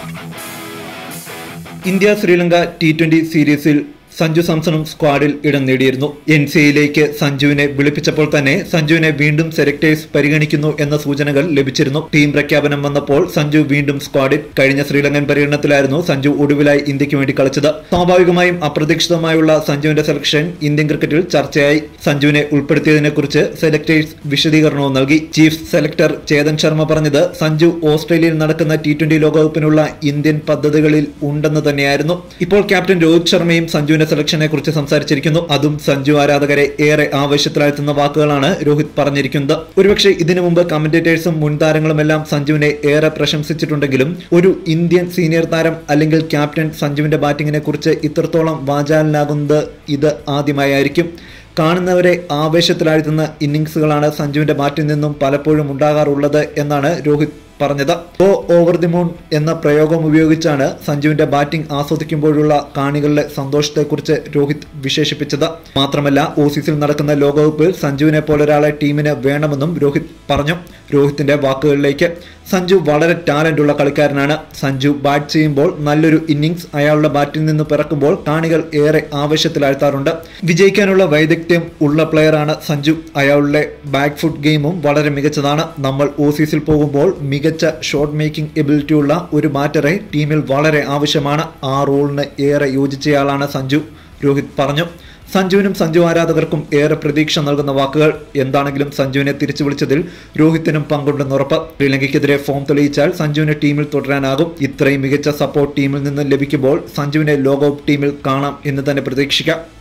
India Sri Lanka T twenty സീരീസിൽ സഞ്ജു സാംസണും സ്ക്വാഡിൽ ഇടം നേടിയിരുന്നു എൻ സി ഐയിലേക്ക് സഞ്ജുവിനെ വിളിപ്പിച്ചപ്പോൾ തന്നെ സഞ്ജുവിനെ വീണ്ടും സെലക്ടേഴ്സ് പരിഗണിക്കുന്നു എന്ന സൂചനകൾ ലഭിച്ചിരുന്നു ടീം പ്രഖ്യാപനം വന്നപ്പോൾ സഞ്ജു വീണ്ടും സ്ക്വാഡിൽ കഴിഞ്ഞ ശ്രീലങ്കൻ പര്യടനത്തിലായിരുന്നു സഞ്ജു ഒടുവിലായി ഇന്ത്യക്ക് വേണ്ടി കളിച്ചത് സ്വാഭാവികമായും അപ്രതീക്ഷിതമായുള്ള സഞ്ജുവിന്റെ സെലക്ഷൻ ഇന്ത്യൻ ക്രിക്കറ്റിൽ ചർച്ചയായി സഞ്ജുവിനെ ഉൾപ്പെടുത്തിയതിനെക്കുറിച്ച് സെലക്ടേഴ്സ് വിശദീകരണവും നൽകി ചീഫ് സെലക്ടർ ചേതൻ ശർമ്മ പറഞ്ഞത് സഞ്ജു ഓസ്ട്രേലിയയിൽ നടക്കുന്ന ടി ട്വന്റി ലോകകപ്പിനുള്ള ഇന്ത്യൻ പദ്ധതികളിൽ ഉണ്ടെന്ന് തന്നെയായിരുന്നു ഇപ്പോൾ ക്യാപ്റ്റൻ രോഹിത് ശർമ്മയും സഞ്ജുവിന്റെ സെലക്ഷനെ കുറിച്ച് സംസാരിച്ചിരിക്കുന്നു അതും സഞ്ജു ആരാധകരെ ഏറെ ആവേശത്തിലാഴ്ത്തുന്ന വാക്കുകളാണ് രോഹിത് പറഞ്ഞിരിക്കുന്നത് ഒരുപക്ഷെ ഇതിനു മുമ്പ് കമന്റേറ്റേഴ്സും മുൻതാരങ്ങളുമെല്ലാം സഞ്ജുവിനെ ഏറെ പ്രശംസിച്ചിട്ടുണ്ടെങ്കിലും ഒരു ഇന്ത്യൻ സീനിയർ താരം അല്ലെങ്കിൽ ക്യാപ്റ്റൻ സഞ്ജുവിന്റെ ബാറ്റിങ്ങിനെ കുറിച്ച് ഇത്രത്തോളം വാചാലനാകുന്നത് ഇത് ആദ്യമായായിരിക്കും കാണുന്നവരെ ആവേശത്തിലാഴ്ത്തുന്ന ഇന്നിങ്സുകളാണ് സഞ്ജുവിന്റെ ബാറ്റിൽ നിന്നും പലപ്പോഴും ഉണ്ടാകാറുള്ളത് എന്നാണ് രോഹിത് പറഞ്ഞത് ഗോ ഓവർ ദി മൂൺ എന്ന പ്രയോഗം ഉപയോഗിച്ചാണ് സഞ്ജുവിന്റെ ബാറ്റിംഗ് ആസ്വദിക്കുമ്പോഴുള്ള കാണികളുടെ സന്തോഷത്തെക്കുറിച്ച് രോഹിത് വിശേഷിപ്പിച്ചത് മാത്രമല്ല ഓസീസിൽ നടക്കുന്ന ലോകകപ്പിൽ സഞ്ജുവിനെ പോലൊരാളെ ടീമിന് വേണമെന്നും രോഹിത് പറഞ്ഞു രോഹിത്തിന്റെ വാക്കുകളിലേക്ക് സഞ്ജു വളരെ ടാലന്റ് ഉള്ള കളിക്കാരനാണ് സഞ്ജു ബാറ്റ് ചെയ്യുമ്പോൾ നല്ലൊരു ഇന്നിംഗ്സ് അയാളുടെ ബാറ്റിൽ നിന്ന് പിറക്കുമ്പോൾ കാണികൾ ഏറെ ആവേശത്തിലാഴ്ത്താറുണ്ട് വിജയിക്കാനുള്ള വൈദഗ്ധ്യം ഉള്ള പ്ലെയറാണ് സഞ്ജു അയാളുടെ ബാക്ക് ഫുട്ട് ഗെയിമും വളരെ മികച്ചതാണ് നമ്മൾ ഓസീസിൽ പോകുമ്പോൾ മികച്ച ഷോട്ട് മേക്കിംഗ് എബിലിറ്റി ഉള്ള ഒരു ബാറ്ററെ ടീമിൽ വളരെ ആവശ്യമാണ് ആ റോളിന് ഏറെ യോജിച്ചയാളാണ് സഞ്ജു രോഹിത് പറഞ്ഞു സഞ്ജുവിനും സഞ്ജു ആരാധകർക്കും ഏറെ പ്രതീക്ഷ നൽകുന്ന വാക്കുകൾ എന്താണെങ്കിലും സഞ്ജുവിനെ തിരിച്ചു വിളിച്ചതിൽ രോഹിത്തിനും പങ്കുണ്ടെന്ന് ഉറപ്പ് ശ്രീലങ്കയ്ക്കെതിരെ ഫോം തെളിയിച്ചാൽ സഞ്ജുവിനെ ടീമിൽ തുടരാനാകും ഇത്രയും മികച്ച സപ്പോർട്ട് ടീമിൽ നിന്ന് ലഭിക്കുമ്പോൾ സഞ്ജുവിനെ ലോകകപ്പ് ടീമിൽ കാണാം എന്ന് തന്നെ പ്രതീക്ഷിക്കാം